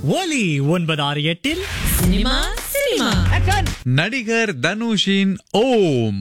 ஒலி ஒன்பது ஆறு எட்டில் சினிமா சினிமா நடிகர் தனுஷின் ஓம்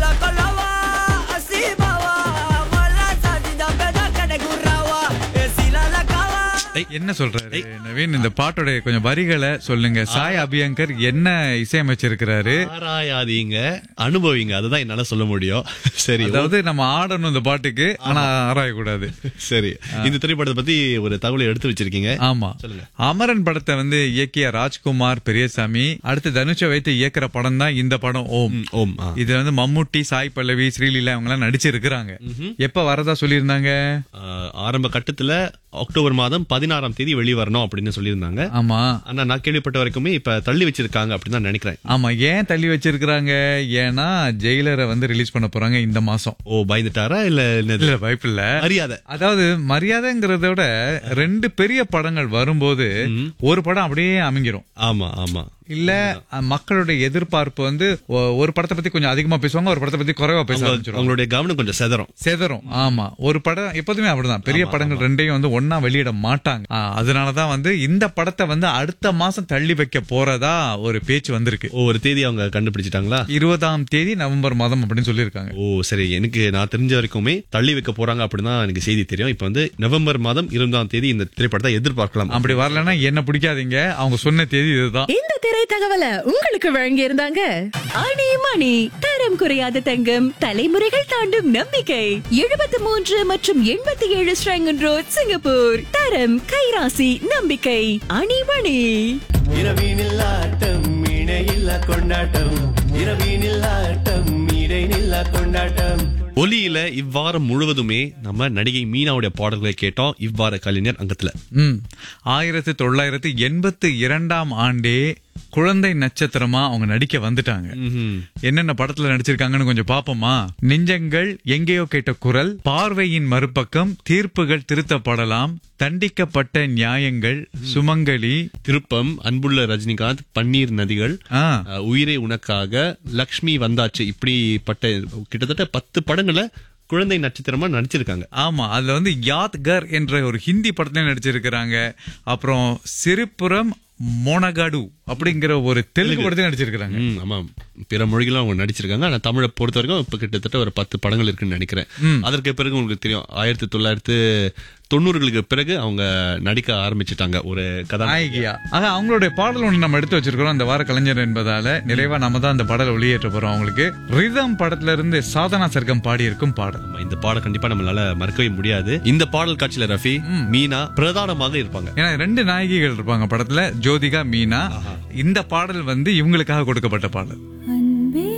ஏய், என்ன சொல்றாரு நவீன் இந்த பாட்டோட கொஞ்சம் வரிகளை சொல்லுங்க சாய் அபியங்கர் என்ன இசையமைச்சிருக்கிறாரு ஆராயாதீங்க அனுபவிங்க அதுதான் என்னால சொல்ல முடியும் சரி அதாவது நம்ம ஆடணும் இந்த பாட்டுக்கு ஆனா ஆராயக்கூடாது சரி இந்த திரைப்படத்தை பத்தி ஒரு தகவலை எடுத்து வச்சிருக்கீங்க ஆமா சொல்லுங்க. அமரன் படத்தை வந்து இயக்கிய ராஜ்குமார் பெரியசாமி அடுத்து தனுஷை வைத்து இயக்குற படம் தான் இந்த படம் ஓம் ம், ஓம் ஆ. இது வந்து மம்முட்டி சாய் பல்லவி ஸ்ரீலீலா அவங்க எல்லாம் நடிச்சிருக்கிறாங்க எப்ப வரதா சொல்லியிருந்தாங்க ஆ, ஆரம்ப கட்டத்துல அக்டோபர் மாதம் பதினாறாம் தேதி வெளிவரணும் அப்படின்னு சொல்லியிருந்தாங்க ஆமா ஆனா நான் கேள்விப்பட்ட வரைக்குமே இப்ப தள்ளி வச்சிருக்காங்க அப்படின்னு தான் நினைக்கிறேன் ஆமா ஏன் தள்ளி வச்சிருக்கிறாங்க ஏன்னா ஜெயிலரை வந்து ரிலீஸ் பண்ண போறாங்க இந்த மாசம் ஓ பயந்துட்டாரா இல்ல என்னது இல்ல வாய்ப்பு இல்ல மரியாதை அதாவது மரியாதைங்கிறத விட ரெண்டு பெரிய படங்கள் வரும்போது ஒரு படம் அப்படியே அமைங்கிரும் ஆமா ஆமா இல்ல அஹ், மக்களுடைய எதிர்பார்ப்பு வந்து ஒ- ஒரு படத்தை பத்தி கொஞ்சம் அதிகமா பேசுவாங்க ஒரு படத்தை பத்தி குறைவா பேச உங்க- ஆரம்பிச்சிருவாங்க உங்களுடைய கவனம் கொஞ்சம் செதறும் செதறும் ஆமா ஒரு படம் எப்போதுமே அப்படிதான் பெரிய படங்கள் ரெண்டையும் வந்து ஒன்னா வெளியிட மாட்டாங்க ஆ, அதனாலதான் வந்து இந்த படத்தை வந்து அடுத்த மாசம் தள்ளி வைக்க போறதா ஒரு பேச்சு வந்திருக்கு ஓ ஒரு தேதி அவங்க கண்டுபிடிச்சிட்டாங்களா இருபதாம் தேதி நவம்பர் மாதம் அப்படின்னு சொல்லியிருக்காங்க ஓ சரி எனக்கு நான் தெரிஞ்ச வரைக்குமே தள்ளி வைக்க போறாங்க அப்படின்னு தான் எனக்கு செய்தி தெரியும் இப்ப வந்து நவம்பர் மாதம் இருபதாம் தேதி இந்த திரைப்படத்தை எதிர்பார்க்கலாம் அப்படி வரலன்னா என்ன பிடிக்காதீங்க அவங்க சொன்ன தேதி இதுதான் இந்த திரை தகவலை உங்களுக்கு வழங்கி இருந்தாங்க அணி மணி தரம் குறையாத தங்கம் தலைமுறைகள் தாண்டும் நம்பிக்கை எழுபத்தி மூன்று மற்றும் எண்பத்தி ஏழு ஸ்ரங்கன் ரோட் சிங்கப்பூர் தரம் கைராசி நம்பிக்கை அணி மணி இரவினில் ஆட்டம் இணையில்ல கொண்டாட்டம் இரவினில் ஆட்டம் இடைநில்லா கொண்டாட்டம் ஒலியில இவ்வாரம் முழுவதுமே நம்ம நடிகை மீனாவுடைய பாடல்களை கேட்டோம் இவ்வார கலைஞர் அங்கத்துல ம் ஆயிரத்தி தொள்ளாயிரத்தி எண்பத்தி இரண்டாம் ஆண்டே குழந்தை நட்சத்திரமா அவங்க நடிக்க வந்துட்டாங்க ம்ஹும். என்னென்ன படத்துல நடிச்சிருக்காங்கன்னு கொஞ்சம் பாப்போமா நெஞ்சங்கள் எங்கேயோ கேட்ட குரல் பார்வையின் மறுபக்கம் தீர்ப்புகள் திருத்தப்படலாம் தண்டிக்கப்பட்ட நியாயங்கள் சுமங்கலி திருப்பம் அன்புள்ள ரஜினிகாந்த் பன்னீர் நதிகள் ஆ அஹ், உயிரே உனக்காக லக்ஷ்மி வந்தாச்சு இப்படிப்பட்ட கிட்டத்தட்ட பத்து படங்களை குழந்தை நட்சத்திரமா நடிச்சிருக்காங்க ஆமா அதுல வந்து யாத்கர் என்ற ஒரு ஹிந்தி படத்துல நடிச்சிருக்கிறாங்க அப்புறம் சிறுபுரம் மோனகாடு அப்படிங்கிற ஒரு தெலுங்கு படத்துல நடிச்சிருக்கிறாங்க ம், ஆமா பிற மொழிகளும் அவங்க நடிச்சிருக்காங்க ஆனா தமிழை பொறுத்த வரைக்கும் இப்ப கிட்டத்தட்ட ஒரு பத்து படங்கள் இருக்குன்னு நினைக்கிறேன் அதற்கு பிறகு உங்களுக்கு தெரியும் ஆயிரத்தி தொள்ளாயிரத்தி தொண்ணூறுகளுக்கு பிறகு அவங்க நடிக்க ஆரம்பிச்சிட்டாங்க ஒரு கதா நாயகியா ஆக அவங்களுடைய பாடல் ஒன்று நம்ம எடுத்து வச்சிருக்கிறோம் அந்த வார கலைஞர் என்பதால நிறைவா நம்ம தான் அந்த பாடலை வெளியேற்ற போறோம் அவங்களுக்கு ரிதம் படத்துல இருந்து சாதனா சர்க்கம் பாடி இருக்கும் பாடல் ஆமா, இந்த பாடம் கண்டிப்பா நம்மளால மறக்கவே முடியாது இந்த பாடல் காட்சியில ரஃபி மீனா பிரதானமாக இருப்பாங்க ஏன்னா ரெண்டு நாயகிகள் இருப்பாங்க படத்துல ஜோதிகா மீனா இந்த பாடல் வந்து இவங்களுக்காக கொடுக்கப்பட்ட பாடல்